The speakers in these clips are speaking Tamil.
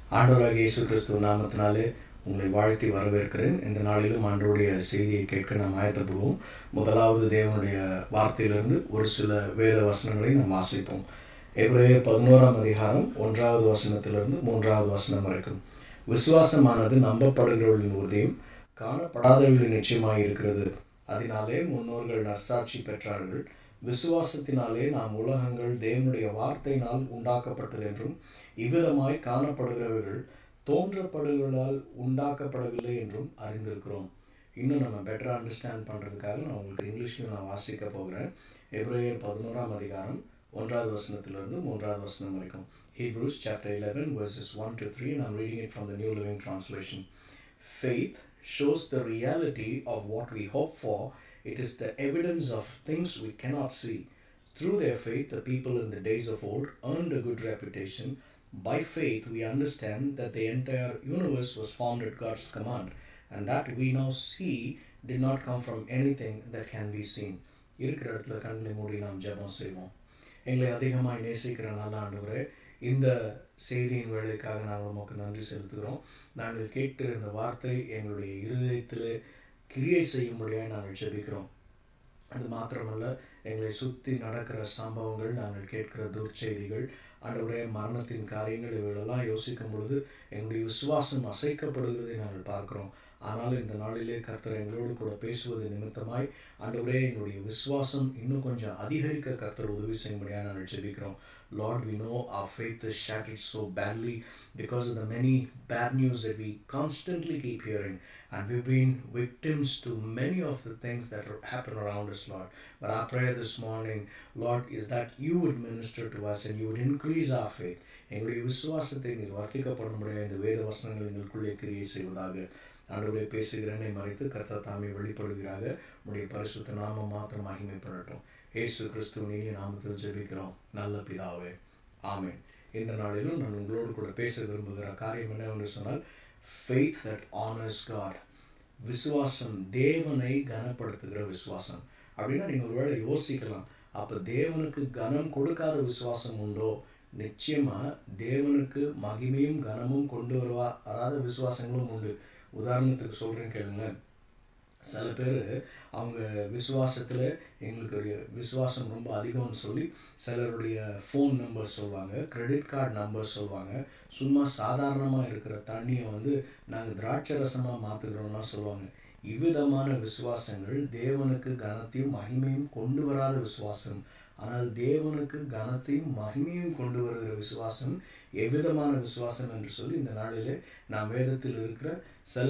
ஆண்டவராக இயேசு கிறிஸ்துவ நாமத்தினாலே உங்களை வாழ்த்தி வரவேற்கிறேன் இந்த நாளிலும் ஆண்டவருடைய செய்தியை கேட்க நாம் ஆயத்தப்படுவோம் முதலாவது தேவனுடைய வார்த்தையிலிருந்து ஒரு சில வேத வசனங்களை நாம் வாசிப்போம் எப்ரேயர் பதினோராம் அதிகாரம் ஒன்றாவது வசனத்திலிருந்து மூன்றாவது வசனம் வரைக்கும் விசுவாசமானது நம்பப்படுகிறவர்களின் உறுதியும் காணப்படாதவர்களின் நிச்சயமாய் இருக்கிறது அதனாலே முன்னோர்கள் நற்சாட்சி பெற்றார்கள் விசுவாசத்தினாலே நாம் உலகங்கள் தேவனுடைய வார்த்தையினால் உண்டாக்கப்பட்டது என்றும் இவ்விதமாய் காணப்படுகிறவர்கள் தோன்றப்படுகளால் உண்டாக்கப்படவில்லை என்றும் அறிந்திருக்கிறோம் இன்னும் நம்ம பெட்டராக அண்டர்ஸ்டாண்ட் பண்ணுறதுக்காக நான் உங்களுக்கு இங்கிலீஷ்லையும் நான் வாசிக்க போகிறேன் எப்ரேயர் பதினோராம் அதிகாரம் ஒன்றாவது வசனத்திலிருந்து மூன்றாவது வசனம் வரைக்கும் Hebrews chapter 11 verses 1 to 3 and I'm reading it from the New Living Translation. Faith shows the reality of what we hope for. It is the evidence of things we cannot see. Through their faith, the people in the days of old earned a good reputation. By faith, we understand that the entire universe was formed at God's command, and that we now see did not come from anything that can be seen. இருக்கிற இடத்துல கண்களை மூடி நாம் ஜெபம் செய்வோம் எங்களை அதிகமாக நேசிக்கிற நல்ல ஆண்டவரே இந்த செய்தியின் வேலைக்காக நாங்கள் உமக்கு நன்றி செலுத்துகிறோம் நாங்கள் கேட்டு இந்த வார்த்தை எங்களுடைய இருதயத்தில் கிரியை செய்யும்படியாக நாங்கள் ஜெபிக்கிறோம் அது மாத்திரமல்ல எங்களை சுற்றி நடக்கிற சம்பவங்கள் நாங்கள் கேட்கிற துர்ச்செய்திகள் ஆண்டவரே மரணத்தின் காரியங்கள் இவைகளெல்லாம் யோசிக்கும் பொழுது எங்களுடைய விசுவாசம் அசைக்கப்படுகிறதை நாங்கள் பார்க்கிறோம் ஆனால் இந்த நாளிலே கர்த்தர் எங்களோடு கூட பேசுவது நிமித்தமாய் ஆண்டவரே எங்களுடைய விசுவாசம் இன்னும் கொஞ்சம் அதிகரிக்க கர்த்தர் உதவி செய்யும்படியாக நாங்கள் ஜெபிக்கிறோம் Lord, we know our faith is shattered so badly because of the many bad news that we constantly keep hearing. And we've been victims to many of the things that happen around us, Lord. But our prayer this morning, Lord, is that you would minister to us and you would increase our faith. எங்களுடைய விசுவாசத்தை நீர் வர்த்திக்கப்படும்படியாக இந்த வேத வசனங்கள் எங்களுக்குள்ளே கிரியை செய்வதாக ஆண்டவரை பேசுகிறேனை மறைத்து கர்த்தா தாமே வெளிப்படுகிறாக உடைய பரிசுத்த நாமம் மாத்திரம் மகிமைப்படட்டும் ஏசு கிறிஸ்துவின் இனிய நாமத்தில் ஜெபிக்கிறோம் நல்ல பிதாவே ஆமேன் இந்த நாளிலும் நான் உங்களோடு கூட பேச விரும்புகிற காரியம் என்னவென்று சொன்னால் ஃபெய்த் தட் ஆனர்ஸ் காட் விசுவாசம் தேவனை கனப்படுத்துகிற விசுவாசம் அப்படின்னா நீங்கள் ஒருவேளை யோசிக்கலாம் அப்போ தேவனுக்கு கனம் கொடுக்காத விசுவாசம் உண்டோ நிச்சயமாக தேவனுக்கு மகிமையும் கனமும் கொண்டு வருவா வராத விசுவாசங்களும் உண்டு உதாரணத்துக்கு சொல்கிறேன் கேளுங்களேன் சில பேர் அவங்க விசுவாசத்தில் எங்களுடைய விசுவாசம் ரொம்ப அதிகம்னு சொல்லி சிலருடைய ஃபோன் நம்பர் சொல்லுவாங்க கிரெடிட் கார்டு நம்பர் சொல்லுவாங்க சும்மா சாதாரணமாக இருக்கிற தண்ணியை வந்து நாங்கள் திராட்சை ரசமாக மாற்றுக்கிறோம்லாம் சொல்லுவாங்க இவ்விதமான விசுவாசங்கள் தேவனுக்கு கனத்தையும் மகிமையும் கொண்டு வராத விசுவாசம் ஆனால் தேவனுக்கு கனத்தையும் மகிமையும் கொண்டு வருகிற விசுவாசம் எவ்விதமான விசுவாசம் என்று சொல்லி இந்த நாளிலே நாம் வேதத்தில் இருக்கிற சில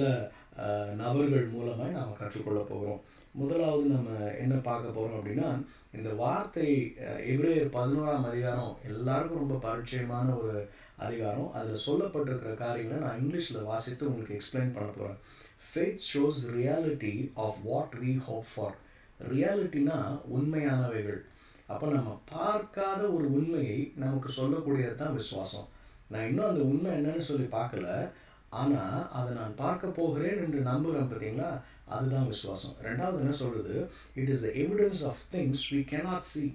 நபர்கள் மூலமாக நாம் கற்றுக்கொள்ள போகிறோம் முதலாவது நம்ம என்ன பார்க்க போகிறோம் அப்படின்னா இந்த வார்த்தை எப்ரேயர் பதினோராம் அதிகாரம் எல்லாருக்கும் ரொம்ப பரிச்சயமான ஒரு அதிகாரம் அதில் சொல்லப்பட்டிருக்கிற காரியங்களை நான் இங்கிலீஷில் வாசித்து உங்களுக்கு எக்ஸ்பிளைன் பண்ண போகிறேன் faith shows reality of what we hope for ரியாலிட்டினா உண்மையானவைகள் அப்போ நம்ம பார்க்காத ஒரு உண்மையை நமக்கு சொல்லக்கூடியது தான் விசுவாசம் நான் இன்னும் அந்த உண்மை என்னன்னு சொல்லி பார்க்கல ஆனால் அதை நான் பார்க்க போகிறேன் என்று நம்புகிறேன் பார்த்தீங்களா அதுதான் விசுவாசம் ரெண்டாவது என்ன சொல்கிறது it is the evidence of things we cannot see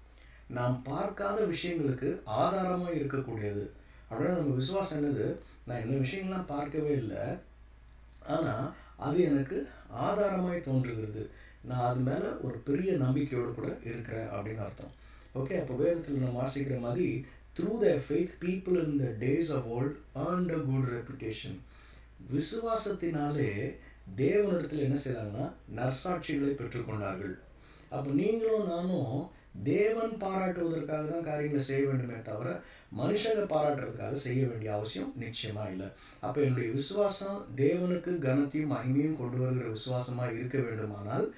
நாம் பார்க்காத விஷயங்களுக்கு ஆதாரமாக இருக்கக்கூடியது அப்படின்னா நம்ம விசுவாசம் என்னது நான் இந்த விஷயங்கள்லாம் பார்க்கவே இல்லை ஆனால் அது எனக்கு ஆதாரமாய் தோன்றுகிறது நான் அது மேலே ஒரு பெரிய நம்பிக்கையோடு கூட இருக்கிறேன் அப்படின்னு அர்த்தம் ஓகே அப்போ வேதத்தில் நம்ம வாசிக்கிற மாதிரி through the faith people in the days of old earned a good reputation விசுவாசத்தினாலே தேவனிடத்தில் என்ன செய்கிறாங்கன்னா நற்சாட்சிகளை பெற்றுக்கொண்டார்கள் அப்போ நீங்களும் நானும் தேவன் பாராட்டுவதற்காக தான் காரியங்களை செய்ய வேண்டுமே தவிர மனுஷனை பாராட்டுறதுக்காக செய்ய வேண்டிய அவசியம் நிச்சயமாக இல்லை அப்போ என்னுடைய விசுவாசம் தேவனுக்கு கனத்தையும் மகிமையும் கொண்டு வருகிற விசுவாசமாக இருக்க வேண்டுமானால்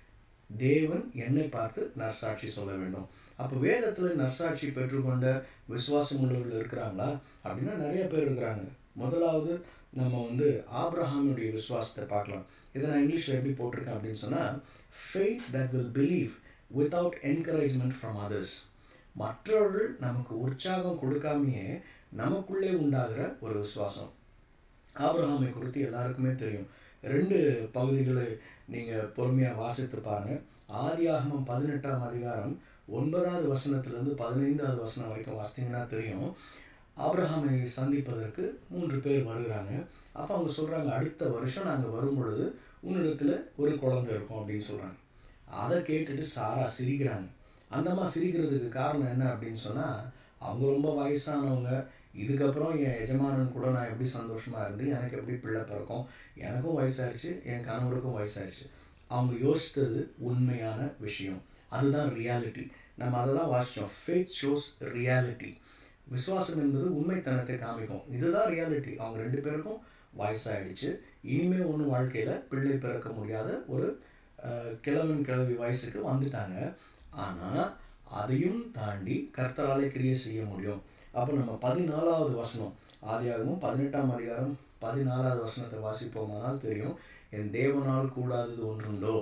தேவன் என்னை பார்த்து நற்சாட்சி சொல்ல வேண்டும் அப்போ வேதத்தில் நற்சாட்சி பெற்றுக்கொண்ட விசுவாசம் உள்ளவர்கள் இருக்கிறாங்களா அப்படின்னா நிறைய பேர் இருக்கிறாங்க முதலாவது நம்ம வந்து ஆப்ரஹாமுடைய விசுவாசத்தை பார்க்கலாம் இதை நான் இங்கிலீஷில் எப்படி போட்டிருக்கேன் அப்படின்னு சொன்னால் faith that will believe without encouragement from others மற்றவர்கள் நமக்கு உற்சாகம் கொடுக்காமையே நமக்குள்ளே உண்டாகிற ஒரு விசுவாசம் ஆப்ரஹாமை குறித்து எல்லாருக்குமே தெரியும் ரெண்டு பகுதிகளை நீங்கள் பொறுமையாக வாசித்து பாருங்கள் ஆதி ஆகமம் பதினெட்டாம் அதிகாரம் ஒன்பதாவது வசனத்துலேருந்து பதினைந்தாவது வசனம் வரைக்கும் வாசித்தீங்கன்னா தெரியும் ஆபிரகாமை சந்திப்பதற்கு மூன்று பேர் வருகிறாங்க அப்போ அவங்க சொல்கிறாங்க அடுத்த வருஷம் நாங்கள் வரும் பொழுது உன்னிடத்தில் ஒரு குழந்தை இருக்கும் அப்படின்னு சொல்கிறாங்க அதை கேட்டுட்டு சாரா சிரிக்கிறாங்க அந்தம்மா சிரிக்கிறதுக்கு காரணம் என்ன அப்படின்னு சொன்னால் அவங்க ரொம்ப வயசானவங்க இதுக்கப்புறம் என் எஜமானன் கூட நான் எப்படி சந்தோஷமாக இருந்து எனக்கு எப்படி பிள்ளை பிறக்கும் எனக்கும் வயசாயிருச்சு என் கணவருக்கும் வயசாயிருச்சு அவங்க யோசித்தது உண்மையான விஷயம் அதுதான் ரியாலிட்டி நம்ம அதை தான் வாசித்தோம் ஃபேத் ஷோஸ் ரியாலிட்டி விசுவாசம் என்பது உண்மைத்தனத்தை காமிக்கும் இதுதான் ரியாலிட்டி அவங்க ரெண்டு பேருக்கும் வயசாயிடுச்சு இனிமே ஒன்றும் வாழ்க்கையில் பிள்ளை பிறக்க முடியாத ஒரு கிழவன் கிழவி வயசுக்கு வந்துட்டாங்க ஆனால் அதையும் தாண்டி கர்த்தராலே கிரியை செய்ய முடியும் அப்போ நம்ம பதினாலாவது வசனம் ஆதியாகமும் பதினெட்டாம் அதிகாரம் பதினாலாவது வசனத்தை வாசிப்போமானால் தெரியும் என் தேவனால் கூடாதது ஒன்றுண்டோ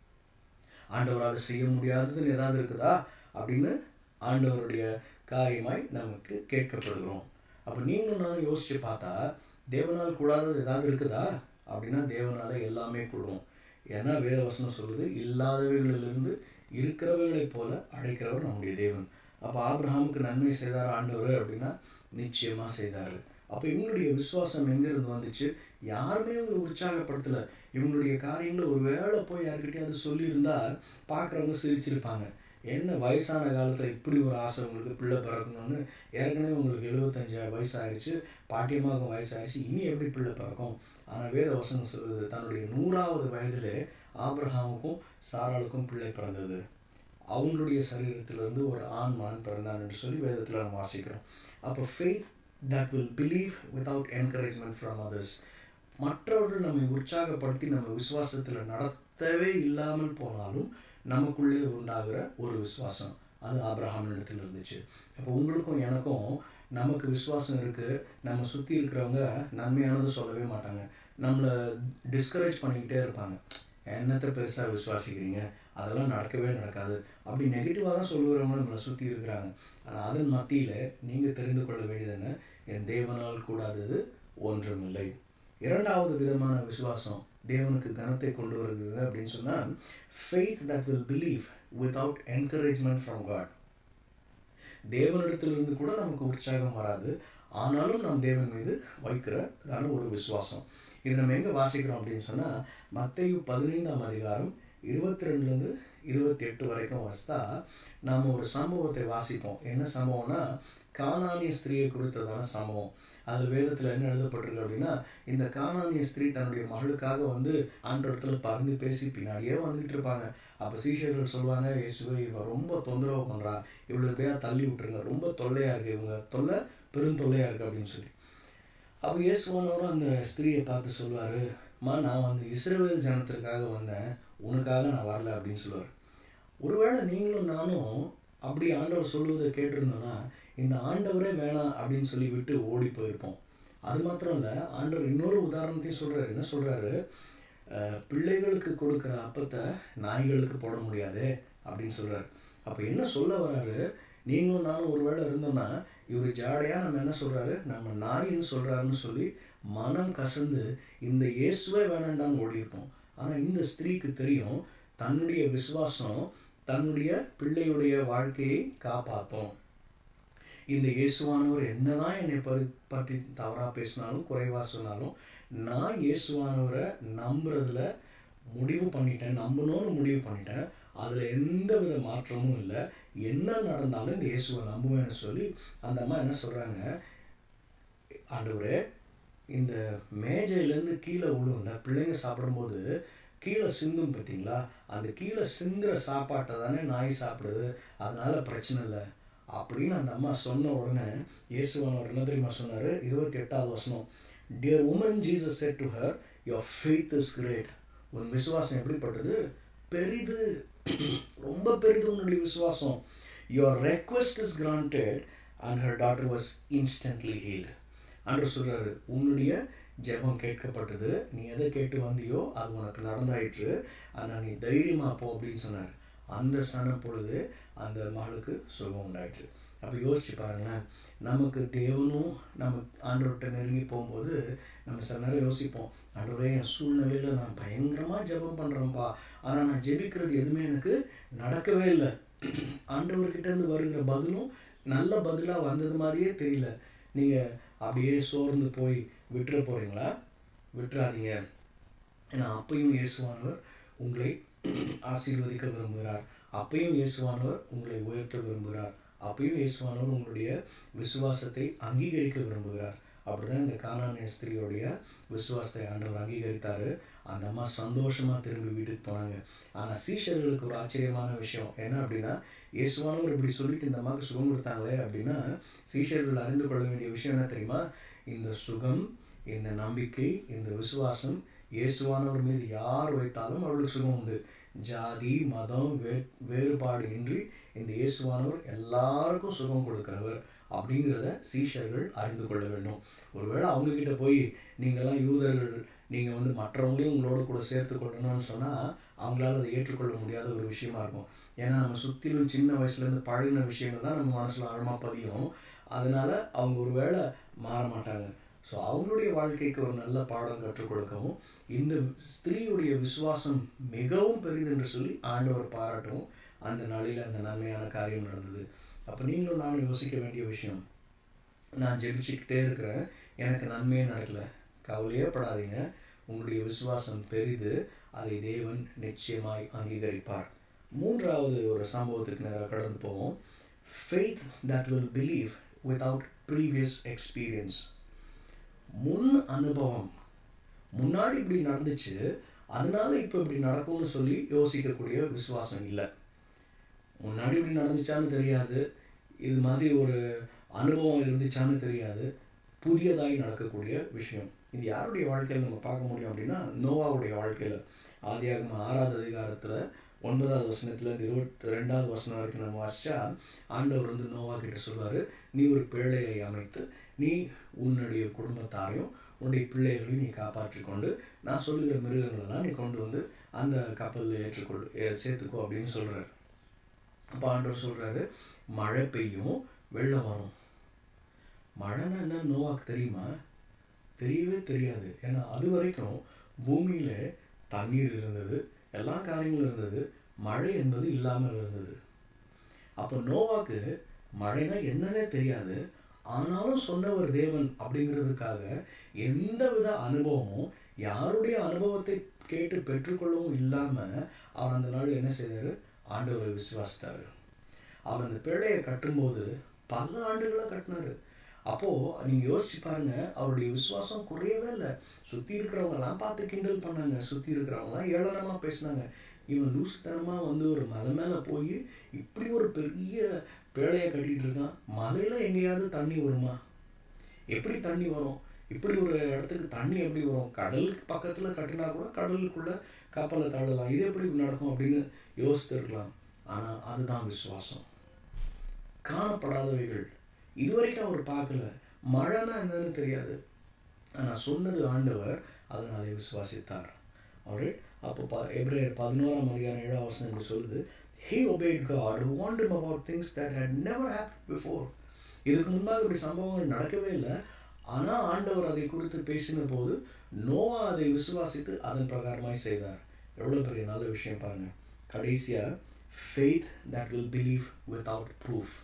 ஆண்டவரால் செய்ய முடியாததுன்னு ஏதாவது இருக்குதா அப்படின்னு ஆண்டவருடைய காரியமாய் நமக்கு கேட்கப்படுகிறோம் அப்போ நீங்களும் நானும் யோசித்து பார்த்தா தேவனால் கூடாதது ஏதாவது இருக்குதா அப்படின்னா தேவனால எல்லாமே கூடும் ஏன்னா வேதவசனம் சொல்லுது இல்லாதவைகளிலிருந்து இருக்கிறவைகளைப் போல அழைக்கிறவர் நம்முடைய தேவன் அப்போ ஆப்ரஹாமுக்கு நன்மை செய்தார் ஆண்டவர் அப்படின்னா நிச்சயமாக செய்தார் அப்போ இவங்களுடைய விசுவாசம் எங்கேருந்து வந்துச்சு யாருமே இவங்களை உற்சாகப்படுத்தலை இவங்களுடைய காரியங்களை ஒரு வேளை போய் யார்கிட்டயாவது சொல்லியிருந்தா பார்க்குறவங்க சிரிச்சிருப்பாங்க என்ன வயசான காலத்தில் இப்படி ஒரு ஆசை உங்களுக்கு பிள்ளை பிறக்கணும்னு ஏற்கனவே உங்களுக்கு எழுபத்தஞ்சு வயசாகிடுச்சு பாட்டியமாகும் வயசாகிடுச்சு இனி எப்படி பிள்ளை பிறக்கும் ஆனால் வேத வசனம் சொல்லுது தன்னுடைய நூறாவது வயதில் ஆப்ரஹாமுக்கும் சாராளுக்கும் பிள்ளை பிறந்தது அவங்களுடைய சரீரத்திலிருந்து ஒரு ஆண் மான் பிறந்தான் என்று சொல்லி வேதத்தில் நம்ம வாசிக்கிறோம் அப்போ faith that will believe without encouragement from others மற்றவர்கள் நம்மை உற்சாகப்படுத்தி நம்ம விசுவாசத்தில் நடத்தவே இல்லாமல் போனாலும் நமக்குள்ளே உண்டாகிற ஒரு விசுவாசம் அது ஆப்ரஹாம் இடத்துல இருந்துச்சு அப்போ உங்களுக்கும் எனக்கும் நமக்கு விசுவாசம் இருக்குது நம்ம சுற்றி இருக்கிறவங்க நன்மையானது சொல்லவே மாட்டாங்க நம்மளை டிஸ்கரேஜ் பண்ணிக்கிட்டே இருப்பாங்க என்னத்தை பெருசாக விசுவாசிக்கிறீங்க அதெல்லாம் நடக்கவே நடக்காது அப்படி நெகட்டிவாக தான் சொல்லுகிறவங்க நம்மளை சுற்றி இருக்கிறாங்க ஆனால் அதன் மத்தியில் நீங்கள் தெரிந்து கொள்ள வேண்டியது என்ன என் தேவனால் கூடாதது ஒன்றுமில்லை இரண்டாவது விதமான விசுவாசம் தேவனுக்கு கனத்தை கொண்டு வருகிறது அப்படின்னு சொன்னால் faith that will believe without encouragement from God தேவனிடத்திலிருந்து கூட நமக்கு உற்சாகம் வராது ஆனாலும் நாம் தேவன் மீது வைக்கிறதான ஒரு விசுவாசம் இது நம்ம எங்கே வாசிக்கிறோம் அப்படின்னு சொன்னால் மத்தையு பதினைந்தாம் அதிகாரம் இருபத்தி ரெண்டுலேருந்து இருபத்தி எட்டு வரைக்கும் வசத்தா நாம் ஒரு சம்பவத்தை வாசிப்போம் என்ன சம்பவம்னா காணானிய ஸ்திரீயை குறித்ததான சம்பவம் அது வேதத்தில் என்ன எழுதப்பட்டிருக்கு அப்படின்னா இந்த காணானிய ஸ்திரீ தன்னுடைய மகளுக்காக வந்து ஆண்டோடத்துல பறந்து பேசி பின்னாடியே வந்துகிட்டு இருப்பாங்க அப்போ சீஷர்கள் சொல்லுவாங்க இயேசுவை இவன் ரொம்ப தொந்தரவு பண்ணுறா இவ்வளோ பேரா தள்ளி விட்டுருங்க ரொம்ப தொல்லையாக இருக்குது இவங்க தொல்லை பெருந்தொல்லையாக இருக்குது அப்படின்னு சொல்லி அப்போ இயேசுவானவரும் அந்த ஸ்திரீயை பார்த்து சொல்லுவார் மா நான் வந்து இஸ்ரேல் ஜனத்திற்காக வந்தேன் உனக்காக நான் வரல அப்படின்னு சொல்லுவார் ஒருவேளை நீங்களும் நானும் அப்படி ஆண்டவர் சொல்லுவதை கேட்டிருந்தோன்னா இந்த ஆண்டவரே வேணாம் அப்படின்னு சொல்லி விட்டு ஓடி போயிருப்போம் அது மாத்திரம் இல்லை ஆண்டவர் இன்னொரு உதாரணத்தையும் சொல்கிறாரு என்ன சொல்கிறாரு பிள்ளைகளுக்கு கொடுக்குற அப்பத்தை நாய்களுக்கு போட முடியாது அப்படின்னு சொல்கிறார் அப்போ என்ன சொல்ல வராரு நீங்களும் நானும் ஒரு வேளை இருந்தோம்னா இவர் ஜாடையாக நம்ம என்ன சொல்கிறாரு நம்ம நாயின்னு சொல்கிறாருன்னு சொல்லி மனம் கசந்து இந்த இயேசுவே வேணாண்டான்னு ஓடியிருப்போம் ஆனால் இந்த ஸ்திரீக்கு தெரியும் தன்னுடைய விசுவாசம் தன்னுடைய பிள்ளையுடைய வாழ்க்கையை காப்பாற்றும் இந்த இயேசுவானவர் என்னதான் என்னை பற்றி பற்றி தவறாக பேசினாலும் குறைவாக சொன்னாலும் நான் இயேசுவானவரை நம்புறதுல முடிவு பண்ணிட்டேன் நம்பணும்னு முடிவு பண்ணிட்டேன் அதில் எந்த வித மாற்றமும் இல்லை என்ன நடந்தாலும் இந்த இயேசுவை நம்புவேன்னு சொல்லி அந்த அம்மா என்ன சொல்கிறாங்க ஆண்டவரே இந்த மேஜையிலேருந்து கீழே விழும்ல பிள்ளைங்க சாப்பிடும்போது கீழே சிந்தும் பார்த்தீங்களா அந்த கீழே சிந்துற சாப்பாட்டை தானே நாய் சாப்பிடுது அதனால பிரச்சனை இல்லை அப்படின்னு அந்த அம்மா சொன்ன உடனே இயேசுவானவர் என்ன தெரியுமா சொன்னார் இருபத்தி எட்டாவது வருஷம் dear woman Jesus said to her your faith is great உன் விசுவாசம் எப்படிப்பட்டது பெரிது ரொம்ப பெரிது உன்னுடைய விசுவாசம் your request is granted and her daughter was instantly healed அன்று சொல்கிறாரு உன்னுடைய ஜெபம் கேட்கப்பட்டது நீ எதை கேட்டு வந்தியோ அது உனக்கு நடந்தாயிற்று ஆனால் நீ தைரியமாக போ அப்படின்னு சொன்னார் அந்த சன பொழுது அந்த மகளுக்கு சுகம் உண்டாயிற்று அப்போ யோசிச்சு பாருங்களேன் நமக்கு தேவனும் நம்ம ஆண்டவர்கிட்ட நெருங்கி போகும்போது நம்ம சில நேரம் யோசிப்போம் ஆண்டவரே என் சூழ்நிலையில் நான் பயங்கரமாக ஜெபம் பண்ணுறேன்ப்பா ஆனால் நான் ஜெபிக்கிறது எதுவுமே எனக்கு நடக்கவே இல்லை ஆண்டவர்கிட்ட இருந்து வருகிற பதிலும் நல்ல பதிலாக வந்தது மாதிரியே தெரியல நீங்கள் அப்படியே சோர்ந்து போய் விட்டுற போகிறீங்களா விட்டுறாதீங்க ஏன்னா அப்பையும் இயேசுவானவர் உங்களை ஆசீர்வதிக்க விரும்புகிறார் அப்பையும் இயேசுவானவர் உங்களை உயர்த்த விரும்புகிறார் அப்பையும் இயேசுவானவர் உங்களுடைய விசுவாசத்தை அங்கீகரிக்க விரும்புகிறார் அப்படிதான் இந்த கானானிய ஸ்திரியோடைய விசுவாசத்தை ஆண்டவர் அங்கீகரித்தார் அந்த அம்மா சந்தோஷமாக திரும்பி வீட்டுக்கு போனாங்க ஆனால் சீஷர்களுக்கு ஒரு ஆச்சரியமான விஷயம் என்ன அப்படின்னா இயேசுவானவர் இப்படி சொல்லிட்டு இந்த அம்மாவுக்கு சுகம் கொடுத்தாங்களே அப்படின்னா சீஷர்கள் அறிந்து கொள்ள வேண்டிய விஷயம் என்ன தெரியுமா இந்த சுகம் இந்த நம்பிக்கை இந்த விசுவாசம் இயேசுவானவர் மீது யார் வைத்தாலும் அவர்களுக்கு சுகம் உண்டு ஜாதி மதம் வே வேறுபாடு இன்றி இந்த இயேசுவானவர் எல்லாருக்கும் சுகம் கொடுக்கிறவர் அப்படிங்கிறத சீஷர்கள் அறிந்து கொள்ள வேண்டும் ஒருவேளை அவங்கக்கிட்ட போய் நீங்கள்லாம் யூதர்கள் நீங்கள் வந்து மற்றவங்களையும் உங்களோட கூட சேர்த்து கொள்ளணும்னு சொன்னால் அவங்களால அதை ஏற்றுக்கொள்ள முடியாத ஒரு விஷயமா இருக்கும் ஏன்னா நம்ம சுற்றிலும் சின்ன வயசுலேருந்து பழகின விஷயங்கள் தான் நம்ம மனசில் ஆழமாக பதியும் அதனால் அவங்க ஒரு வேளை மாற மாட்டாங்க ஸோ அவங்களுடைய வாழ்க்கைக்கு ஒரு நல்ல பாடம் கற்றுக் கொடுக்கவும் இந்த ஸ்திரீயுடைய விசுவாசம் மிகவும் பெரிது என்று சொல்லி ஆண்டவர் பாராட்டவும் அந்த நாளில் அந்த நன்மையான காரியம் நடந்தது அப்போ நீங்களும் நானும் யோசிக்க வேண்டிய விஷயம் நான் ஜெபிச்சுக்கிட்டே இருக்கிறேன் எனக்கு நன்மையே நடக்கலை கவலையே படாதீங்க உங்களுடைய விசுவாசம் பெரிது அதை தேவன் நிச்சயமாய் அங்கீகரிப்பார் மூன்றாவது ஒரு சம்பவத்துக்கு நேராக கடந்து போவோம் faith that will believe without previous experience முன் அனுபவம் முன்னாடி இப்படி நடந்துச்சு அதனால இப்போ இப்படி நடக்கும்னு சொல்லி யோசிக்கக்கூடிய விசுவாசம் இல்லை முன்னாடி இப்படி நடந்துச்சான்னு தெரியாது இது மாதிரி ஒரு அனுபவம் இருந்துச்சான்னு தெரியாது புதியதாய் நடக்கக்கூடிய விஷயம் இது யாருடைய வாழ்க்கையில் நம்ம பார்க்க முடியும் அப்படின்னா நோவாவுடைய வாழ்க்கையில் ஆதியாகம ஆறாவது அதிகாரத்தில் ஒன்பதாவது வசனத்தில் இருபத்தி ரெண்டாவது வசனம் வரைக்கும் நம்ம வாசிச்சா ஆண்டவர் வந்து நோவா கிட்ட சொல்வார் நீ ஒரு பிள்ளையை அமைத்து நீ உன்னுடைய குடும்பத்தாரையும் உன்னுடைய பிள்ளைகளையும் நீ காப்பாற்றி கொண்டு நான் சொல்லுகிற மிருகங்களெல்லாம் நீ கொண்டு வந்து அந்த கப்பலில் ஏற்றுக்கொள் சேர்த்துக்கோ அப்படின்னு சொல்கிறார் அப்போ ஆண்டவர் சொல்கிறாரு மழை பெய்யும் வெள்ளம் வரும் மழைன்னா என்ன நோவாக்கு தெரியுமா தெரியவே தெரியாது ஏன்னா அது வரைக்கும் பூமியில் தண்ணீர் இருந்தது எல்லா காரியங்களும் இருந்தது மழை என்பது இல்லாமல் இருந்தது அப்போ நோவாக்கு மழைனா என்னன்னே தெரியாது ஆனாலும் சொன்னவர் தேவன் அப்படிங்கிறதுக்காக எந்த வித அனுபவமும் யாருடைய அனுபவத்தை கேட்டு பெற்றுக்கொள்ளவும் இல்லாமல் அவர் அந்த நாள் என்ன செய்தார் ஆண்டவரை விசுவாசித்தார் அவர் அந்த பிழையை கட்டும்போது பல ஆண்டுகளாக கட்டினார் அப்போது நீங்கள் யோசிச்சு பாருங்க அவருடைய விசுவாசம் குறையவே இல்லை சுற்றி இருக்கிறவங்கலாம் பார்த்து கிண்டல் பண்ணாங்க சுற்றி இருக்கிறவங்களாம் ஏளனமாக பேசினாங்க இவன் லூசுத்தனமாக வந்து ஒரு மலை மேலே போய் இப்படி ஒரு பெரிய பேழையை கட்டிகிட்டு இருக்கான் மலையில் எங்கேயாவது தண்ணி வருமா எப்படி தண்ணி வரும் இப்படி ஒரு இடத்துக்கு தண்ணி எப்படி வரும் கடலுக்கு பக்கத்தில் கட்டினா கூட கடலுக்குள்ளே கப்பலை தள்ளலாம் இது எப்படி நடக்கும் அப்படின்னு யோசித்திருக்கலாம் ஆனால் அதுதான் விசுவாசம் காணப்படாதவைகள் இதுவரைக்கும் அவர் பார்க்கல மழைனா என்னன்னு தெரியாது ஆனால் சொன்னது ஆண்டவர் அதனாலே விசுவாசித்தார் அவரு அப்போ ப எப்ரேயர் பதினோராம் அதிகாரம் ஏழாம் வருஷம் இப்படி சொல்லுது he obeyed God who warned him about things that had never happen before இதுக்கு முன்பாக இப்படி சம்பவங்கள் நடக்கவே இல்லை ஆனால் ஆண்டவர் அதை குறித்து பேசின போது நோவா அதை விசுவாசித்து அதன் பிரகாரமாய் செய்தார் எவ்வளோ பெரிய நல்ல விஷயம் பாருங்கள் கடைசியாக faith that will believe without proof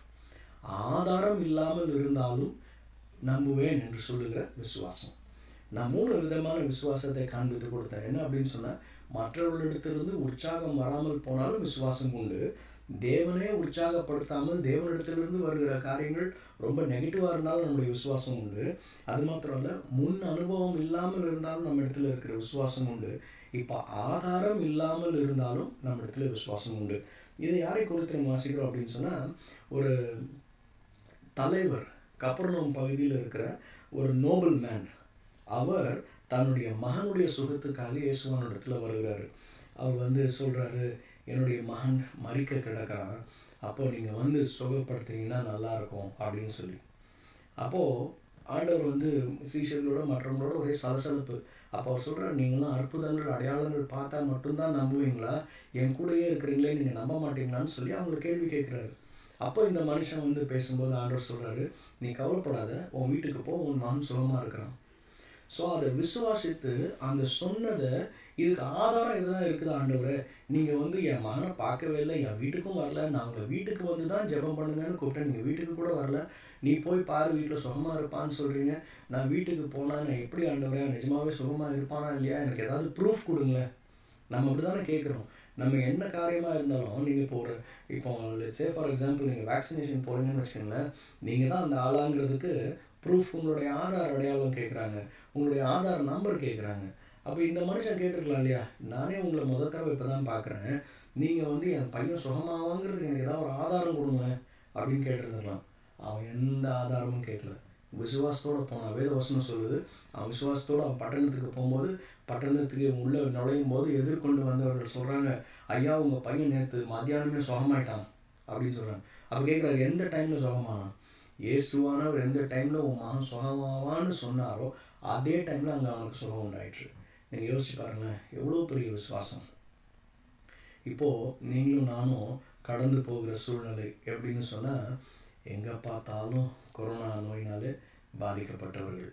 ஆதாரம் இல்லாமல் இருந்தாலும் நம்புவேன் என்று சொல்லுகிற விசுவாசம் நான் மூணு விதமான விசுவாசத்தை காண்பித்து கொடுத்தேன் என்ன அப்படின்னு சொன்னால் மற்றவர்களிடத்திலிருந்து உற்சாகம் வராமல் போனாலும் விசுவாசம் உண்டு தேவனே உற்சாகப்படுத்தாமல் தேவனிடத்திலிருந்து வருகிற காரியங்கள் ரொம்ப நெகட்டிவாக இருந்தாலும் நம்முடைய விசுவாசம் உண்டு அது மாத்திரம் இல்லை முன் அனுபவம் இல்லாமல் இருந்தாலும் நம்ம இடத்துல இருக்கிற விசுவாசம் உண்டு இப்போ ஆதாரம் இல்லாமல் இருந்தாலும் நம்ம இடத்துல விசுவாசம் உண்டு இதை யாரை குறித்து நம்ம வாசிக்கிறோம் அப்படின்னு சொன்னால் ஒரு தலைவர் கப்பர்ணம் பகுதியில் இருக்கிற ஒரு நோபல் மேன் அவர் தன்னுடைய மகனுடைய சுகத்துக்காக இயேசுவானிடத்துல வருகிறாரு அவர் வந்து சொல்கிறாரு என்னுடைய மகன் மறிக்க கிடக்கிறான் அப்போ நீங்கள் வந்து சுகப்படுத்துனீங்கன்னா நல்லாயிருக்கும் அப்படின்னு சொல்லி அப்போது ஆண்டவர் வந்து சீஷர்களோட மற்றவங்களோட ஒரே சலசலப்பு அப்போ அவர் சொல்கிறார் நீங்களாம் அற்புதங்கள் அடையாளங்கள் பார்த்தா மட்டும்தான் நம்புவீங்களா என் கூடயே இருக்கிறீங்களே நீங்கள் நம்ப மாட்டீங்களான்னு சொல்லி அவங்களை கேள்வி கேட்குறாரு அப்போ இந்த மனுஷன் வந்து பேசும்போது ஆண்டவர் சொல்கிறாரு நீ கவலைப்படாத உன் வீட்டுக்கு போ உன் மகன் சுகமாக இருக்கிறான் ஸோ அதை விசுவாசித்து அந்த சொன்னதை இதுக்கு ஆதாரம் இதுதான் இருக்குது ஆண்டவரே நீங்கள் வந்து என் மகனை பார்க்கவே இல்லை என் வீட்டுக்கும் வரல நான் உங்கள் வீட்டுக்கு வந்து தான் ஜெபம் பண்ணுங்கன்னு கூப்பிட்டேன் நீங்கள் வீட்டுக்கு கூட வரல நீ போய் பாரு வீட்டில் சுகமாக இருப்பான்னு சொல்கிறீங்க நான் வீட்டுக்கு போனால் நான் எப்படி ஆண்டவரே நிஜமாவே சுகமாக இருப்பானா இல்லையா எனக்கு ஏதாவது ப்ரூஃப் கொடுங்களேன் நம்ம அப்படி தானே கேட்குறோம் நம்ம என்ன காரியமாக இருந்தாலும் நீங்கள் இப்போ ஒரு இப்போ சே ஃபார் எக்ஸாம்பிள் நீங்கள் வேக்சினேஷன் போகிறீங்கன்னு வச்சுக்கோங்களேன் நீங்கள் தான் அந்த ஆளாங்கிறதுக்கு ப்ரூஃப் உங்களுடைய ஆதார் அடையாளம் கேட்குறாங்க உங்களுடைய ஆதார் நம்பர் கேட்குறாங்க அப்போ இந்த மனுஷன் கேட்டிருக்கலாம் இல்லையா நானே உங்களை முத தடவை இப்போ தான் பார்க்குறேன் நீங்கள் வந்து என் பையன் சுகமாவாங்கிறதுக்கு எனக்கு ஏதாவது ஒரு ஆதாரம் கொடுங்க அப்படின்னு கேட்டிருந்துருக்கலாம் அவன் எந்த ஆதாரமும் கேட்கல விசுவாசத்தோடு போனான் வேத வசனம் சொல்லுது அவன் விசுவாசத்தோடு அவன் பட்டணத்துக்கு போகும்போது பட்டணத்துக்கு உள்ளே நுழையும் போது எதிர்கொண்டு வந்தவர்கள் சொல்கிறாங்க ஐயா உங்கள் பையன் நேற்று மத்தியானமே சுகமாயிட்டான் அப்படின்னு சொல்கிறாங்க அப்போ கேட்குறாரு எந்த டைமில் சுகமானான் இயேசுவானவர் எந்த டைமில் உன் மகன் சுகமாவான்னு சொன்னாரோ அதே டைமில் அங்கே அவனுக்கு சுகம் உண்டாயிற்று நீங்கள் யோசிச்சு பாருங்களேன் எவ்வளோ பெரிய விசுவாசம் இப்போது நீங்களும் நானும் கடந்து போகிற சூழ்நிலை எப்படின்னு சொன்னால் எங்கே பார்த்தாலும் கொரோனா நோயினாலே பாதிக்கப்பட்டவர்கள்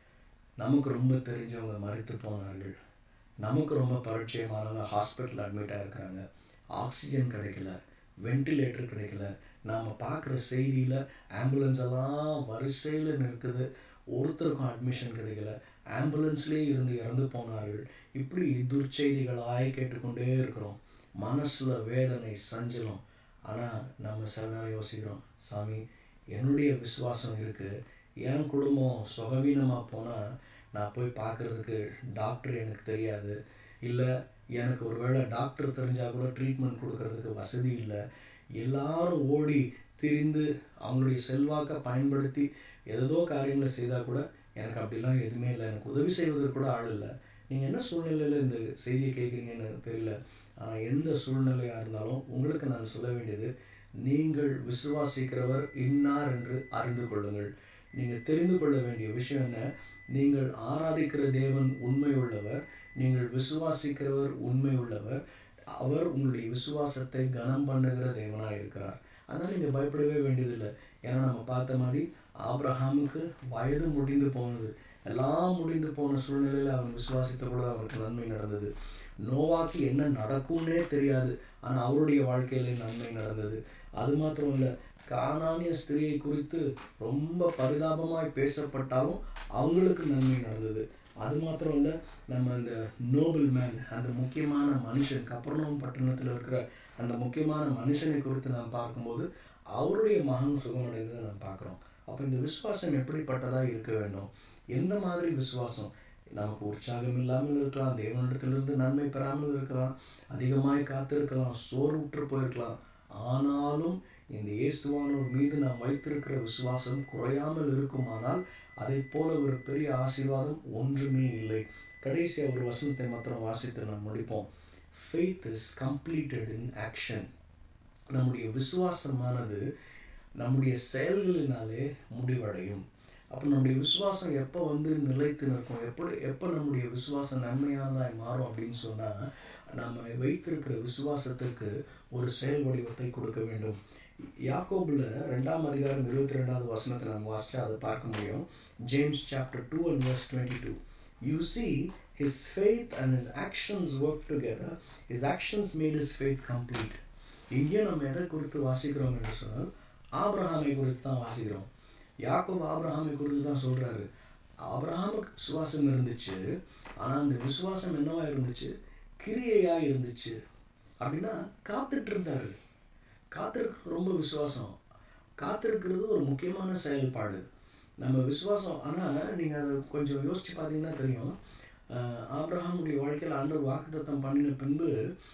நமக்கு ரொம்ப தெரிஞ்சவங்க மறித்து போனார்கள் நமக்கு ரொம்ப பரிச்சயமானவங்க ஹாஸ்பிட்டல் அட்மிட் ஆகிருக்கிறாங்க ஆக்சிஜன் கிடைக்கல வெண்டிலேட்டர் கிடைக்கல நாம் பார்க்குற செய்தியில் ஆம்புலன்ஸ் எல்லாம் வரிசையில் நிற்குது ஒருத்தருக்கும் அட்மிஷன் கிடைக்கல ஆம்புலன்ஸ்லேயே இருந்து இறந்து போனார்கள் இப்படி துர்ச்செய்திகளாய் கேட்டுக்கொண்டே இருக்கிறோம் மனசில் வேதனை சஞ்சலம் ஆனால் நம்ம சில நேரம் யோசிக்கிறோம் சாமி என்னுடைய விசுவாசம் இருக்குது என் குடும்பம் சுகவீனமாக போனால் நான் போய் பார்க்குறதுக்கு டாக்டர் எனக்கு தெரியாது இல்லை எனக்கு ஒரு வேளை டாக்டர் தெரிஞ்சால் கூட ட்ரீட்மெண்ட் கொடுக்கறதுக்கு வசதி இல்லை எல்லாரும் ஓடி திரிந்து அவங்களுடைய செல்வாக்கை பயன்படுத்தி ஏதோ காரியங்களை செய்தால் கூட எனக்கு அப்படிலாம் எதுவுமே இல்லை எனக்கு உதவி செய்வதற்கு கூட ஆள் இல்லை நீங்கள் என்ன சூழ்நிலையில் இந்த செய்தியை கேட்குறீங்கன்னு தெரியல ஆனால் எந்த சூழ்நிலையாக இருந்தாலும் உங்களுக்கு நான் சொல்ல வேண்டியது நீங்கள் விசுவாசிக்கிறவர் இன்னார் என்று அறிந்து கொள்ளுங்கள் நீங்கள் தெரிந்து கொள்ள வேண்டிய விஷயம் என்ன நீங்கள் ஆராதிக்கிற தேவன் உண்மை உள்ளவர் நீங்கள் விசுவாசிக்கிறவர் உண்மை உள்ளவர் அவர் உங்களுடைய விசுவாசத்தை கனம் பண்ணுகிற தேவனாக இருக்கிறார் அதனால் நீங்கள் பயப்படவே வேண்டியதில்லை ஏன்னா நம்ம பார்த்த மாதிரி ஆப்ரஹாமுக்கு வயது முடிந்து போனது எல்லாம் முடிந்து போன சூழ்நிலையில் அவன் விசுவாசித்த கூட அவனுக்கு நன்மை நடந்தது நோவாக்கு என்ன நடக்கும்னே தெரியாது ஆனால் அவருடைய வாழ்க்கையில நன்மை நடந்தது அது மாத்திரம் இல்லை காணானிய ஸ்திரியை குறித்து ரொம்ப பரிதாபமாய் பேசப்பட்டாலும் அவங்களுக்கு நன்மை நடந்தது அது மாத்திரம் இல்லை நம்ம அந்த நோபல் மேன் அந்த முக்கியமான மனுஷன் கப்பர்ணம் பட்டணத்தில் இருக்கிற அந்த முக்கியமான மனுஷனை குறித்து நாம் பார்க்கும்போது அவருடைய மகன் சுகமடைந்ததை நாம் பார்க்குறோம் அப்போ இந்த விசுவாசம் எப்படிப்பட்டதாக இருக்க வேண்டும் எந்த மாதிரி விசுவாசம் நமக்கு உற்சாகம் இல்லாமல் இருக்கலாம் தேவனிடத்திலிருந்து நன்மை பெறாமல் இருக்கலாம் அதிகமாய் காத்திருக்கலாம் சோர்வுற்று போயிருக்கலாம் ஆனாலும் இந்த இயேசுவானோர் மீது நாம் வைத்திருக்கிற விசுவாசம் குறையாமல் இருக்குமானால் அதை போல ஒரு பெரிய ஆசீர்வாதம் ஒன்றுமே இல்லை கடைசி ஒரு வசனத்தை மாத்திரம் வாசித்து நாம் முடிப்போம் faith is completed in action நம்முடைய விசுவாசமானது நம்முடைய செயல்களினாலே முடிவடையும் அப்போ நம்முடைய விசுவாசம் எப்போ வந்து நிலைத்து நிற்கும் எப்படி எப்போ நம்முடைய விசுவாசம் நன்மையானதாய் மாறும் அப்படின்னு சொன்னால் நம்ம வைத்திருக்கிற விசுவாசத்துக்கு ஒரு செயல் வடிவத்தை கொடுக்க வேண்டும் யாக்கோபில் ரெண்டாம் அதிகாரம் இருபத்தி ரெண்டாவது வசனத்தை நம்ம வாசிச்சா அதை பார்க்க முடியும் James chapter two and verse twenty two you see his faith and his actions work together his actions made his faith complete இங்கேயும் நம்ம எதை குறித்து வாசிக்கிறோம் என்று சொன்னால் ஆப்ரஹாமை குறித்து தான் வாசிக்கிறோம் யாக்கோப் ஆப்ரஹாமை குறித்து தான் சொல்கிறாரு ஆப்ரஹாமுக்கு விசுவாசம் இருந்துச்சு ஆனால் அந்த விசுவாசம் என்னவா இருந்துச்சு கிரியையாக இருந்துச்சு அப்படின்னா காத்துட்டு இருந்தார் காத்திருக்கிறது ரொம்ப விசுவாசம் காத்திருக்கிறது ஒரு முக்கியமான செயல்பாடு நம்ம விசுவாசம் ஆனால் நீங்கள் அதை கொஞ்சம் யோசித்து பார்த்தீங்கன்னா தெரியும் ஆப்ரஹாமுடைய வாழ்க்கையில் ஆண்டவர் வாக்குத்தத்தம் பண்ணின பின்பு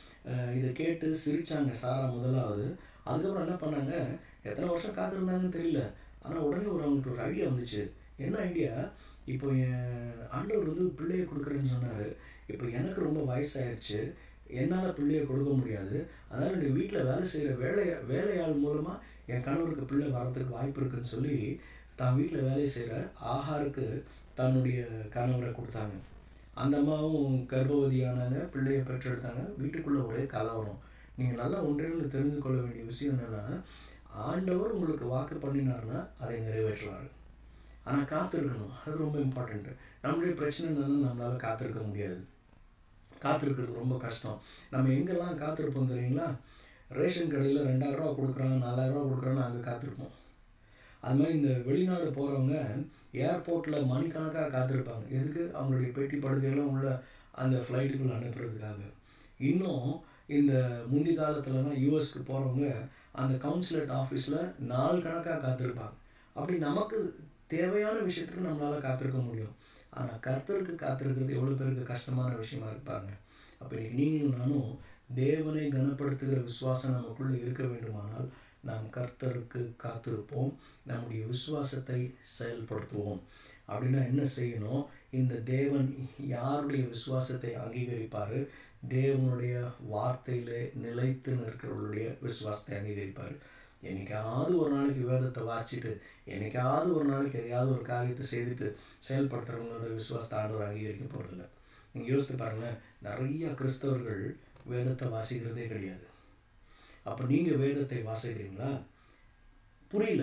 இதை கேட்டு சிரித்தாங்க சாரா முதலாவது அதுக்கப்புறம் என்ன பண்ணாங்க எத்தனை வருஷம் காத்திருந்தாங்கன்னு தெரியல ஆனால் உடனே ஒரு அவங்களுக்கு ஒரு ஐடியா வந்துச்சு என்ன ஐடியா இப்போ என் ஆண்டவர் வந்து பிள்ளையை கொடுக்குறேன்னு சொன்னார் இப்போ எனக்கு ரொம்ப வயசாயிருச்சு என்னால் பிள்ளையை கொடுக்க முடியாது அதனால் என்னுடைய வீட்டில் வேலை செய்கிற வேலை வேலையாள் மூலமாக என் கணவருக்கு பிள்ளை வரத்துக்கு வாய்ப்பு இருக்குன்னு சொல்லி தான் வீட்டில் வேலை செய்கிற ஆகாருக்கு தன்னுடைய கணவரை கொடுத்தாங்க அந்த அம்மாவும் கர்ப்பவதியானாங்க பிள்ளையை பெற்றெடுத்தாங்க வீட்டுக்குள்ளே ஒரே கலவரம் நீங்கள் நல்லா ஒன்றே ஒன்று தெரிந்து கொள்ள வேண்டிய விஷயம் என்னென்னா ஆண்டவர் உங்களுக்கு வாக்கு பண்ணினார்னா அதை நிறைவேற்றுவார் ஆனால் காத்திருக்கணும் அது ரொம்ப இம்பார்ட்டண்ட்டு நம்மளுடைய பிரச்சனை என்னென்னா நம்மளால் காத்திருக்க முடியாது காத்திருக்கிறது ரொம்ப கஷ்டம் நம்ம எங்கெல்லாம் காத்திருப்போம் தெரியுங்களா ரேஷன் கடையில் ரெண்டாயிரரூவா கொடுக்குறாங்க நாலாயிரரூவா கொடுக்குறான்னு அங்கே காத்திருப்போம் அது மாதிரி இந்த வெளிநாடு போகிறவங்க ஏர்போர்ட்டில் மணிக்கணக்காக காத்திருப்பாங்க எதுக்கு அவங்களுடைய பெட்டி படுக்கையெல்லாம் உள்ள அந்த ஃப்ளைட்டுக்குள்ளே அனுப்புறதுக்காக இன்னும் இந்த முந்தி காலத்துலலாம் யூஎஸ்க்கு போகிறவங்க அந்த கவுன்சிலேட் ஆஃபீஸில் நாள் கணக்காக காத்திருப்பாங்க அப்படி நமக்கு தேவையான விஷயத்துக்கு நம்மளால் காத்திருக்க முடியும் ஆனால் கர்த்தருக்கு காத்திருக்கிறது எவ்வளோ பேருக்கு கஷ்டமான விஷயமா இருப்பாங்க அப்போ நீங்களும் நானும் தேவனை கனப்படுத்துகிற விசுவாசம் நமக்குள்ளே இருக்க வேண்டுமானால் நாம் கர்த்தருக்கு காத்திருப்போம் நம்முடைய விசுவாசத்தை செயல்படுத்துவோம் அப்படின்னா என்ன செய்யணும் இந்த தேவன் யாருடைய விசுவாசத்தை அங்கீகரிப்பார் தேவனுடைய வார்த்தையிலே நிலைத்து நிற்கிறவர்களுடைய விசுவாசத்தை அங்கீகரிப்பார் என்னைக்காவது ஒரு நாளைக்கு வேதத்தை வாசிச்சுட்டு என்னைக்காவது ஒரு நாளைக்கு எதையாவது ஒரு காரியத்தை செய்துட்டு செயல்படுத்துகிறவங்களோட விசுவாசத்தை ஆண்டவர் அங்கீகரிக்க போகிறதில்ல நீங்கள் யோசித்து பாருங்களேன் நிறைய கிறிஸ்தவர்கள் வேதத்தை வாசிக்கிறதே கிடையாது அப்போ நீங்கள் வேதத்தை வாசிக்கிறீங்களா புரியல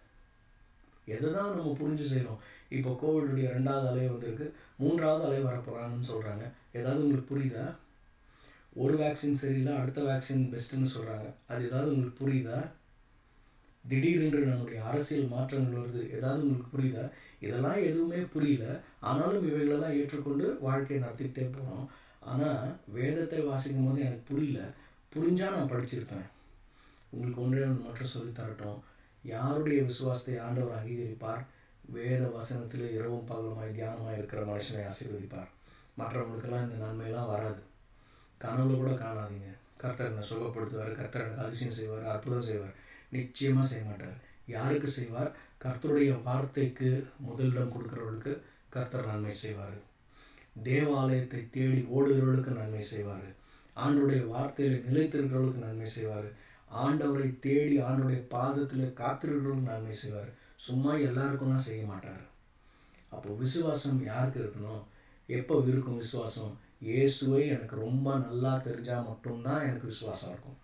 எதை தான் நம்ம புரிஞ்சு செய்கிறோம் இப்போ கோவிடுடைய ரெண்டாவது அலை வந்திருக்கு மூன்றாவது அலை வரப்போகிறாங்கன்னு சொல்கிறாங்க ஏதாவது உங்களுக்கு புரியுதா ஒரு வேக்சின் சரியில்லை அடுத்த வேக்சின் பெஸ்ட்டுன்னு சொல்கிறாங்க அது ஏதாவது உங்களுக்கு புரியுதா திடீரென்று நம்முடைய அரசியல் மாற்றங்கள் வருது ஏதாவது உங்களுக்கு புரியுதா இதெல்லாம் எதுவுமே புரியல ஆனாலும் இவைகளெல்லாம் ஏற்றுக்கொண்டு வாழ்க்கையை நடத்திக்கிட்டே போகிறோம் ஆனால் வேதத்தை வாசிக்கும் போது எனக்கு புரியல புரிஞ்சால் நான் படிச்சிருப்பேன் உங்களுக்கு ஒன்றே ஒன்று மட்டும் சொல்லி தரட்டும் யாருடைய விசுவாசத்தை ஆண்டவர் அங்கீகரிப்பார் வேத வசனத்தில் இரவும் பகலுமாய் தியானமாக இருக்கிற மனுஷனை ஆசீர்வதிப்பார் மற்றவங்களுக்கெல்லாம் இந்த நன்மையெல்லாம் வராது கனவுல கூட காணாதீங்க கர்த்தர் என்னை சுகப்படுத்துவார் கர்த்தர் எனக்கு அதிசயம் செய்வார் அற்புதம் செய்வார் நிச்சயமாக செய்ய மாட்டார் யாருக்கு செய்வார் கர்த்தருடைய வார்த்தைக்கு முதலிடம் கொடுக்குறவர்களுக்கு கர்த்தர் நன்மை செய்வார் தேவாலயத்தை தேடி ஓடுகிறவர்களுக்கு நன்மை செய்வார் ஆண்டுடைய வார்த்தையில் நிலைத்திருக்கிறவர்களுக்கு நன்மை செய்வார் ஆண்டவரை தேடி ஆண்டுடைய பாதத்தில் காத்திருக்கிறவர்களுக்கு நன்மை செய்வார் சும்மா எல்லாருக்கும்லாம் செய்ய மாட்டார் அப்போ விசுவாசம் யாருக்கு இருக்கணும் எப்போ இருக்கும் விசுவாசம் இயேசுவை எனக்கு ரொம்ப நல்லா தெரிஞ்சால் மட்டும்தான் எனக்கு விசுவாசம் இருக்கும்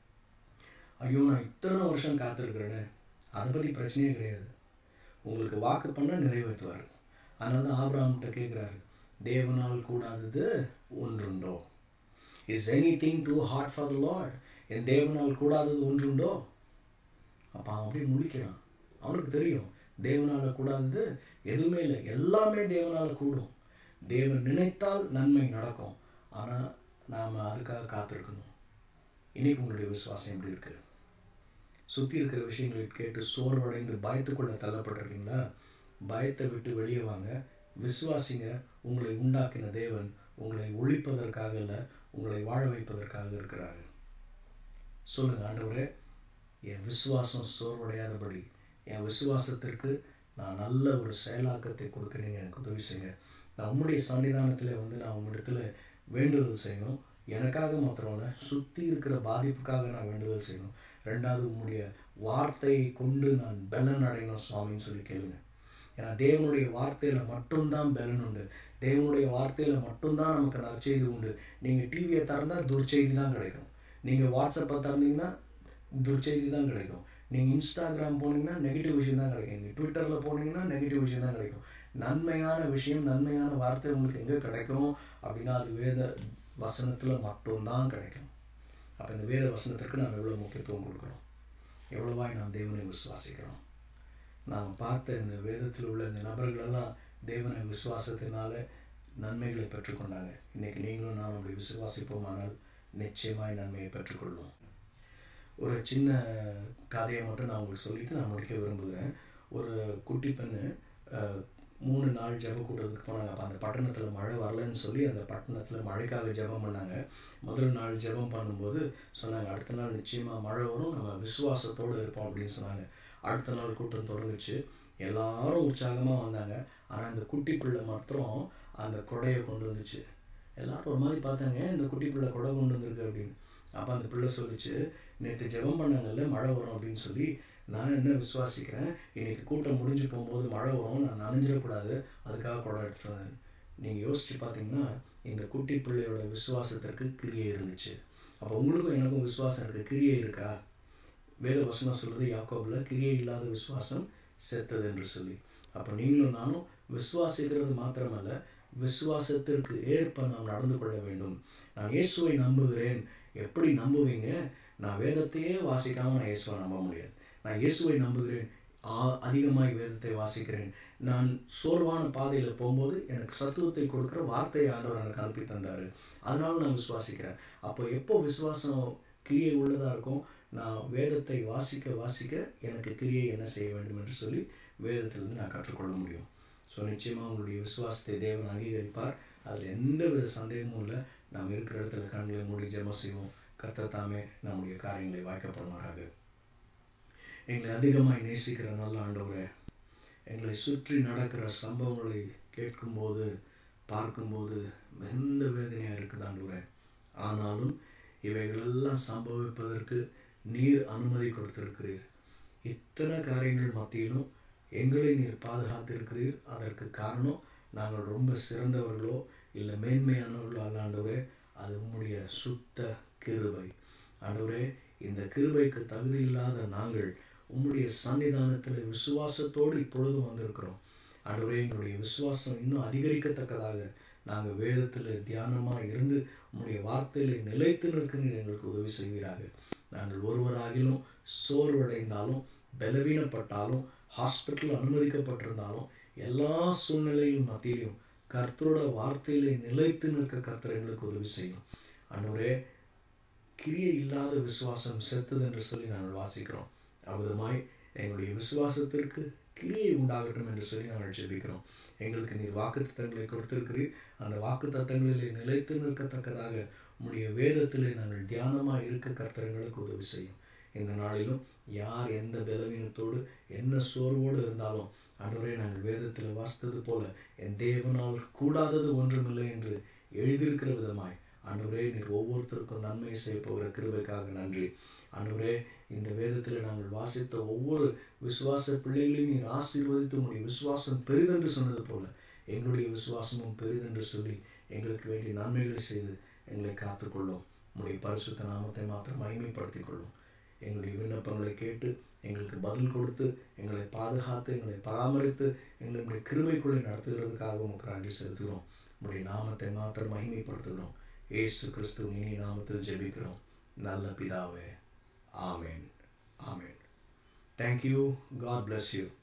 ஐயோ நான் இத்தனை வருஷம் காத்திருக்கிறேன்னு அதை பற்றி பிரச்சனையே கிடையாது உங்களுக்கு வாக்கு பண்ண நிறைவேற்றுவார் அதனால தான் ஆப்ராம்கிட்ட கேட்குறாரு தேவனால் கூடாதது ஒன்றுண்டோ is anything too hard for the lord என் தேவனால் கூடாதது ஒன்றுண்டோ அப்போ அவன் அப்படியே முழிக்கிறான் அவனுக்கு தெரியும் தேவனால் கூடாதது எதுவுமே இல்லை எல்லாமே தேவனால் கூடும் தேவன் நினைத்தால் நன்மை நடக்கும் ஆனால் நாம் அதுக்காக காத்திருக்கணும் இன்னைக்கு உங்களுடைய விசுவாசம் எப்படி இருக்குது சுற்றி இருக்கிற விஷயங்களை கேட்டு சோர்வடைந்து பயத்துக்குள்ளே தள்ளப்பட்டிருக்கீங்களா பயத்தை விட்டு வெளியே வாங்க விசுவாசிங்க உங்களை உண்டாக்கின தேவன் உங்களை ஒழிப்பதற்காக இல்லை உங்களை வாழ வைப்பதற்காக இருக்கிறாரு சொல்லுங்கள் ஆண்டவரே என் விசுவாசம் சோர்வடையாதபடி என் விசுவாசத்திற்கு நான் நல்ல ஒரு செயலாக்கத்தை கொடுக்க நீங்கள் எனக்கு உதவி செய்யுங்க நான் உம்முடைய சன்னிதானத்தில் வந்து நான் உங்களிடத்தில் வேண்டுதல் செய்யணும் எனக்காக மாத்திரம் இல்லை சுற்றி இருக்கிற பாதிப்புக்காக நான் வேண்டுதல் செய்யணும் ரெண்டாவது உம்முடைய வார்த்தையை கொண்டு நான் பலன் அடையணும் சுவாமின்னு சொல்லி கேளுங்க ஏன்னா தேவனுடைய வார்த்தையில் மட்டும்தான் பலன் உண்டு தேவனுடைய வார்த்தையில் மட்டும்தான் நமக்கு நற்செய்தி உண்டு நீங்கள் டிவியை திறந்தால் துர்ச்செய்தி தான் கிடைக்கும் நீங்கள் வாட்ஸ்அப்பை திறந்தீங்கன்னா துர்ச்செய்தி தான் கிடைக்கும் நீங்கள் இன்ஸ்டாகிராம் போனீங்கன்னா நெகட்டிவ் விஷயம் தான் கிடைக்கும் நீங்கள் ட்விட்டரில் போனீங்கன்னா நெகட்டிவ் விஷயம் தான் கிடைக்கும் நன்மையான விஷயம் நன்மையான வார்த்தை உங்களுக்கு எங்கே கிடைக்கும் அப்படின்னா அது வேத வசனத்தில் மட்டும்தான் கிடைக்கும் அப்போ இந்த வேத வசனத்திற்கு நாம் எவ்வளோ முக்கியத்துவம் கொடுக்குறோம் எவ்வளவாய் நாம் தேவனை விசுவாசிக்கிறோம் நாம் பார்த்த இந்த வேதத்தில் உள்ள இந்த நபர்களெல்லாம் தேவனை விசுவாசத்தினால நன்மைகளை பெற்றுக்கொண்டாங்க இன்றைக்கி நீங்களும் நாம் அப்படி விசுவாசிப்போமானால் நிச்சயமாய் நன்மையை பெற்றுக்கொள்ளும் ஒரு சின்ன கதையை மட்டும் நான் உங்களுக்கு சொல்லிவிட்டு நான் முடிக்க விரும்புகிறேன் ஒரு குட்டி பெண்ணு மூணு நாள் ஜெப கூட்டத்துக்கு போனாங்க அப்போ அந்த பட்டணத்தில் மழை வரலன்னு சொல்லி அந்த பட்டணத்தில் மழைக்காக ஜெபம் பண்ணாங்க முதல் நாள் ஜெபம் பண்ணும்போது சொன்னாங்க அடுத்த நாள் நிச்சயமாக மழை வரும் நம்ம விசுவாசத்தோடு இருப்போம் அப்படின்னு சொன்னாங்க அடுத்த நாள் கூட்டம் தொடங்குச்சு எல்லாரும் உற்சாகமாக வந்தாங்க ஆனால் அந்த குட்டி பிள்ளை மாத்திரம் அந்த கொடையை கொண்டு வந்துச்சு எல்லாரும் ஒரு மாதிரி பார்த்தாங்க இந்த குட்டி பிள்ளை கொடை கொண்டு வந்திருக்கு அப்படின்னு அப்போ அந்த பிள்ளை சொல்லிச்சு நேற்று ஜெபம் பண்ணாங்கல்ல மழை வரும் அப்படின்னு சொல்லி நான் என்ன விசுவாசிக்கிறேன் இன்றைக்கி கூட்டம் முடிஞ்சு போகும்போது மழை வரும் நான் நனைஞ்சிடக்கூடாது அதுக்காக குடம் எடுத்துட்டு வந்தேன் நீங்கள் யோசித்து பார்த்தீங்கன்னா இந்த குட்டி பிள்ளையோட விசுவாசத்திற்கு கிரியை இருந்துச்சு அப்போ உங்களுக்கும் எனக்கும் விசுவாசம் இருக்குது கிரியை இருக்கா வேத வசனம் சொல்லுது யாக்கோபில் கிரியை இல்லாத விசுவாசம் செத்தது என்று சொல்லி அப்போ நீங்களும் நானும் விசுவாசிக்கிறது மாத்திரமல்ல விசுவாசத்திற்கு ஏற்ப நாம் நடந்து கொள்ள வேண்டும் நான் இயேசுவை நம்புகிறேன் எப்படி நம்புவீங்க நான் வேதத்தையே வாசிக்காமல் நான் இயேசுவை நம்ப முடியாது நான் இயேசுவை நம்புகிறேன் ஆ- அதிகமாய் வேதத்தை வாசிக்கிறேன் நான் சோர்வான பாதையில் போகும்போது எனக்கு சத்துவத்தை கொடுக்குற வார்த்தையை ஆண்டவர் எனக்கு அனுப்பி தந்தார் அதனால நான் விசுவாசிக்கிறேன் அப்போ எப்போ விசுவாசம் கிரியை உள்ளதாக இருக்கும் நான் வேதத்தை வாசிக்க வாசிக்க எனக்கு கிரியை என்ன செய்ய வேண்டும் என்று சொல்லி வேதத்திலிருந்து நான் கற்றுக்கொள்ள முடியும் ஸோ நிச்சயமாக உங்களுடைய விசுவாசத்தை தேவன் அங்கீகரிப்பார் அதில் எந்த வித சந்தேகமும் இல்லை நாம் இருக்கிற இடத்துல கண்களை மூடி ஜெபம் செய்வோம் கர்த்தர் தாமே நம்முடைய காரியங்களை வாய்க்கப்படுவாராக எங்களை அதிகமாய் நேசிக்கிற நல்ல ஆண்டவரே எங்களை சுற்றி நடக்கிற சம்பவங்களை கேட்கும்போது பார்க்கும்போது மிகுந்த வேதனையாக இருக்குது ஆண்டவரே ஆனாலும் இவைகளெல்லாம் சம்பவிப்பதற்கு நீர் அனுமதி கொடுத்திருக்கிறீர் இத்தனை காரியங்கள் மத்தியிலும் எங்களை நீர் பாதுகாத்திருக்கிறீர் அதற்கு காரணம் நாங்கள் ரொம்ப சிறந்தவர்களோ இல்லை மேன்மையானவர்களோ அல்ல ஆண்டவரே அது உம்முடைய சுத்த கிருபை ஆண்டவரே இந்த கிருபைக்கு தகுதி இல்லாத நாங்கள் உம்முடைய சன்னிதானத்தில் விசுவாசத்தோடு இப்பொழுதும் வந்திருக்கிறோம் ஆண்டவரே எங்களுடைய விசுவாசம் இன்னும் அதிகரிக்கத்தக்கதாக நாங்கள் வேதத்தில் தியானமாக இருந்து உம்முடைய வார்த்தையில நிலைத்து நிற்க நீர் எங்களுக்கு உதவி செய்வீராக நாங்கள் ஒருவராகிலும் சோர்வடைந்தாலும் பலவீனப்பட்டாலும் ஹாஸ்பிட்டல் அனுமதிக்கப்பட்டிருந்தாலும் எல்லா சூழ்நிலையும் மத்தியிலும் கர்த்தரோட வார்த்தையிலே நிலைத்து நிற்க கர்த்தர் எங்களுக்கு உதவி செய்யும் ஆண்டவரே கிரியை இல்லாத விசுவாசம் செத்தது என்று சொல்லி நாங்கள் வாசிக்கிறோம் அவ்விதமாய் எங்களுடைய விசுவாசத்திற்கு கிரியை உண்டாகட்டும் என்று சொல்லி நாங்கள் ஜெபிக்கிறோம் எங்களுக்கு நீர் வாக்குத்தத்தங்களை கொடுத்திருக்கிறீர் அந்த வாக்குத்தத்தங்களிலே நிலைத்து நிற்கத்தக்கதாக உம்முடைய வேதத்திலே நாங்கள் தியானமாக இருக்க கர்த்தர் எங்களுக்கு உதவி செய்யும் இந்த நாளிலும் யார் எந்த பலவீனத்தோடு என்ன சோர்வோடு இருந்தாலும் ஆண்டவரே நாங்கள் வேதத்தில் வாசித்தது போல என் தேவனால் கூடாதது ஒன்றுமில்லை என்று எழுதியிருக்கிற விதமாய் ஆண்டவரே நீர் ஒவ்வொருத்தருக்கும் நன்மை செய்ய போகிற கிருபைக்காக நன்றி ஆண்டவரே இந்த வேதத்தில் நாங்கள் வாசித்த ஒவ்வொரு விசுவாச பிள்ளைகளையும் நீர் ஆசீர்வதித்து உங்களுடைய விசுவாசம் பெரிதென்று சொன்னது போல எங்களுடைய விசுவாசமும் பெரிதென்று சொல்லி எங்களுக்கு வேண்டிய நன்மைகளை செய்து எங்களை காத்துக்கொள்ளும் உங்களுடைய பரிசுத்த நாமத்தை மாத்திரம் மகிமைப்படுத்திக் கொள்ளும் எங்களுடைய விண்ணப்பங்களை கேட்டு எங்களுக்கு பதில் கொடுத்து எங்களை பாதுகாத்து எங்களை பராமரித்து எங்களுடைய கிருபைக்குள்ளே நடத்துகிறதுக்காக உங்களுக்கு நன்றி செலுத்துகிறோம் உங்களுடைய நாமத்தை மாத்திரம் மகிமைப்படுத்துகிறோம் ஏசு கிறிஸ்து இனி நாமத்தில் ஜெபிக்கிறோம் நல்ல பிதாவே ஆமேன் ஆமேன் தேங்க்யூ காட் bless யூ